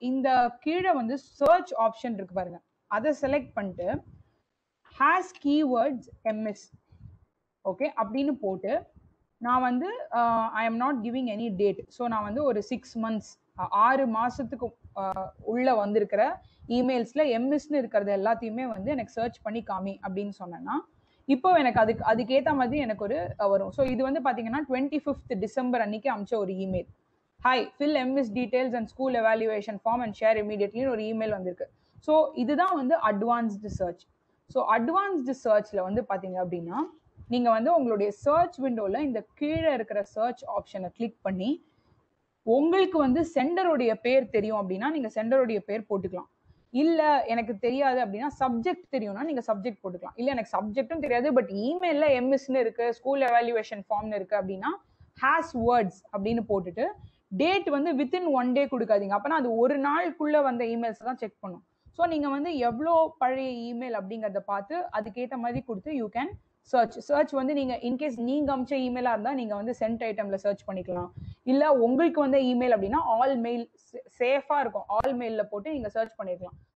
இந்த கீழே வந்து சர்ச் ஆப்ஷன் இருக்கு பாருங்க அதை செலக்ட் பண்ணிட்டு ஹேஸ் கீவேர்ட்ஸ் எம்எஸ் ஓகே அப்படின்னு போட்டு நான் வந்து I am not giving any date so நான் வந்து ஒரு சிக்ஸ் மந்த்ஸ் ஆறு மாசத்துக்கு ஆஹ், உள்ள வந்திருக்கிற இமெயில்ஸ்ல எம்எஸ்னு இருக்கிறது எல்லாத்தையுமே வந்து எனக்கு சர்ச் பண்ணி காமி அப்படின்னு சொன்னேன்னா இப்போ எனக்கு அதுக்கு அதுக்கேற்ற மாதிரி எனக்கு ஒரு அஹ், வரும் ஸோ இது வந்து பார்த்தீங்கன்னா டுவெண்ட்டி ஃபிஃப்த் டிசம்பர் அன்னைக்கு அமிச்ச ஒரு email hi fill MS details and school evaluation form and share இமீடியட்லின்னு ஒரு இமெயில் வந்திருக்கு ஸோ இதுதான் வந்து அட்வான்ஸ்டு சர்ச் ஸோ அட்வான்ஸ்டு சர்ச்சில் வந்து பார்த்தீங்க அப்படின்னா நீங்கள் வந்து உங்களுடைய சர்ச் விண்டோவில் இந்த கீழே இருக்கிற சர்ச் ஆப்ஷனை கிளிக் பண்ணி உங்களுக்கு வந்து சென்டருடைய பேர் தெரியும் அப்படின்னா நீங்கள் சென்டருடைய பேர் போட்டுக்கலாம் இல்லை எனக்கு தெரியாது அப்படின்னா சப்ஜெக்ட் தெரியும்னா நீங்கள் சப்ஜெக்ட் போட்டுக்கலாம் இல்லை எனக்கு சப்ஜெக்ட்டும் தெரியாது பட் இமெயிலில் எம்எஸ்னு இருக்கு ஸ்கூல் எவாலுவேஷன் ஃபார்ம்னு இருக்கு அப்படின்னா ஹேஸ் வேர்ட்ஸ் அப்படின்னு போட்டுட்டு டேட் வந்து வித்தின் ஒன் டே கொடுக்காதீங்க அப்போனா அது ஒரு நாளுக்குள்ள வந்த இமெயில்ஸ் தான் செக் பண்ணும் ஸோ நீங்கள் வந்து எவ்வளோ பழைய இமெயில் அப்படிங்கிறத பார்த்து அதுக்கேற்ற மாதிரி கொடுத்து யூ கேன் சர்ச் சர்ச் வந்து நீங்கள் இன்கேஸ் நீங்கள் அமிச்ச இமெயிலாக இருந்தால் நீங்கள் வந்து சென்ட் ஐட்டமில் சர்ச் பண்ணிக்கலாம் இல்லை உங்களுக்கு வந்த இமெயில் அப்படின்னா ஆல் மெயில் சேஃபாக இருக்கும் ஆல் மெயிலில் போட்டு நீங்கள் சர்ச் பண்ணிருக்கலாம்